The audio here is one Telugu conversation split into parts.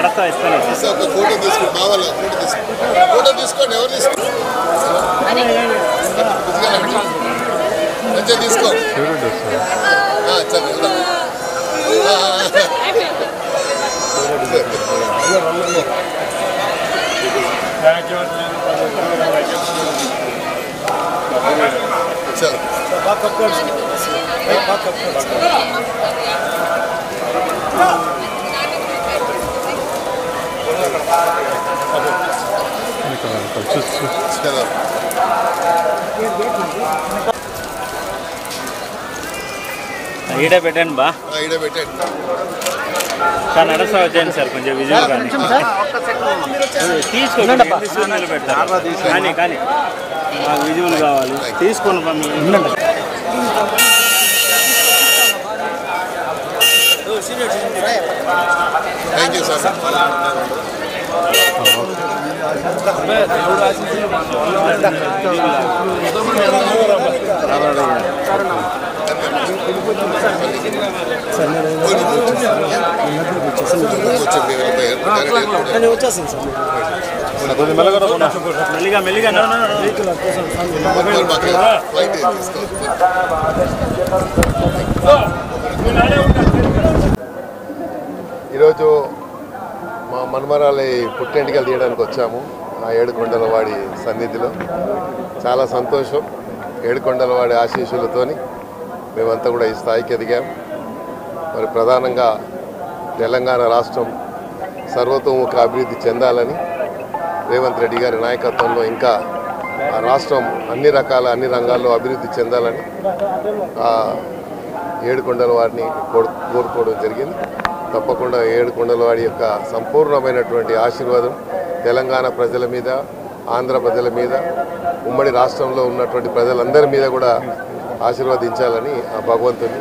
నడస్తా ఇస్తాను తీస్తే ఒక ఫోటో తీసుకోండి మా వాళ్ళ ఫోటో తీసుకోండి ఫోటో తీసుకోండి ఎవరు తీసుకోండి మంచిగా తీసుకో ఆ, సరే వెళ్దాం. ఆ, ఆ, ఆ. చలో చలో ఈడే పెట్టాను బా ఆ, ఈడ పెట్టండి సార్ నడస్తా వచ్చాను సార్ కొంచెం విజువల్ కానీ తీసుకోండి విజువల్ పెడతారు కానీ కానీ మాకు విజువల్ కావాలి తీసుకోండి బా మీ థ్యాంక్ యూ సార్ వచ్చేస్తాను సార్ మెల్లిగా మెల్లిగా no, no, no, no. Flight తీసుకో ఈరోజు మా మన్మరాలి పుట్టెంటికలు తీయడానికి వచ్చాము ఆ ఏడుకొండలవాడి సన్నిధిలో చాలా సంతోషం ఏడుకొండలవాడి ఆశీస్సులతోని మేమంతా కూడా ఈ స్థాయికి ఎదిగాం మరి ప్రధానంగా తెలంగాణ రాష్ట్రం సర్వతోముఖ అభివృద్ధి చెందాలని రేవంత్ రెడ్డి గారి నాయకత్వంలో ఇంకా ఆ రాష్ట్రం అన్ని రకాల అన్ని రంగాల్లో అభివృద్ధి చెందాలని ఆ ఏడుకొండల వారిని కోరు- కోరుకోవడం జరిగింది తప్పకుండా ఏడుకొండల వారి యొక్క సంపూర్ణమైనటువంటి ఆశీర్వాదం తెలంగాణ ప్రజల మీద ఆంధ్ర ప్రజల మీద ఉమ్మడి రాష్ట్రంలో ఉన్నటువంటి ప్రజలందరి మీద కూడా ఆశీర్వదించాలని ఆ భగవంతుని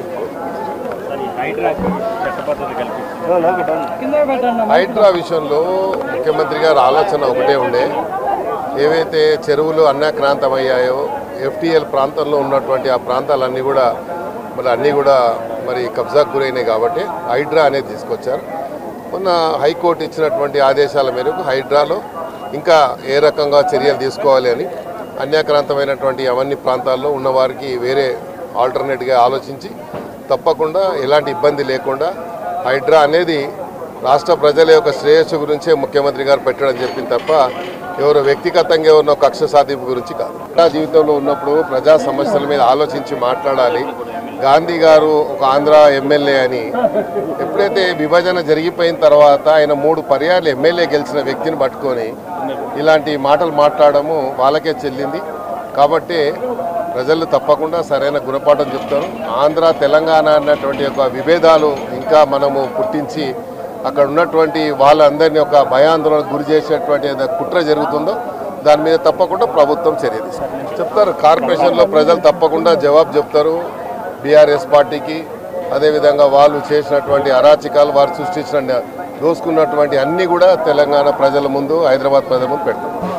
అది హైడ్రాకి చట్టబద్ధత కల్పిస్తుంది హైడ్రా విషయంలో ముఖ్యమంత్రి గారి ఆలోచన ఒకటే ఉండే ఏవైతే చెరువులు అన్యాక్రాంతమయ్యాయో ఎఫ్టీఎల్ ప్రాంతంలో ఉన్నటువంటి ఆ ప్రాంతాలన్నీ కూడా మరి అన్నీ కూడా మరి కబ్జాకు గురైనాయి కాబట్టి హైడ్రా అనేది తీసుకొచ్చారు మొన్న హైకోర్టు ఇచ్చినటువంటి ఆదేశాల మేరకు హైడ్రాలో ఇంకా ఏ రకంగా చర్యలు తీసుకోవాలి అని అన్యాక్రాంతమైనటువంటి అవన్నీ ప్రాంతాల్లో ఉన్నవారికి వేరే ఆల్టర్నేట్గా ఆలోచించి తప్పకుండా ఎలాంటి ఇబ్బంది లేకుండా హైడ్రా అనేది రాష్ట్ర ప్రజల యొక్క శ్రేయస్సు గురించే ముఖ్యమంత్రి గారు పెట్టడం చెప్పింది తప్ప ఎవరు వ్యక్తిగతంగా ఉన్న కక్ష సాధింపు గురించి కాదు ప్రజా జీవితంలో ఉన్నప్పుడు ప్రజా సమస్యల మీద ఆలోచించి మాట్లాడాలి గాంధీ గారు ఒక ఆంధ్ర ఎమ్మెల్యే అని ఎప్పుడైతే విభజన జరిగిపోయిన తర్వాత ఆయన మూడు పర్యాలు ఎమ్మెల్యే గెలిచిన వ్యక్తిని పట్టుకొని ఇలాంటి మాటలు మాట్లాడము వాళ్ళకే చెల్లింది కాబట్టి ప్రజలు తప్పకుండా సరైన గుణపాఠం చెప్తారు ఆంధ్ర తెలంగాణ అన్నటువంటి ఒక విభేదాలు ఇంకా మనము పుట్టించి అక్కడ ఉన్నటువంటి వాళ్ళందరినీ ఒక భయాందోళనకు గురి చేసేటువంటి ఏదైనా కుట్ర జరుగుతుందో దాని మీద తప్పకుండా ప్రభుత్వం చర్య తీసుకుంటుంది చెప్తారు కార్పొరేషన్లో ప్రజలు తప్పకుండా జవాబు చెప్తారు బీఆర్ఎస్ పార్టీకి అదేవిధంగా వాళ్ళు చేసినటువంటి అరాచకాలు వారు సృష్టించిన దోసుకున్నటువంటి అన్నీ కూడా తెలంగాణ ప్రజల ముందు హైదరాబాద్ ప్రజల ముందు పెడతారు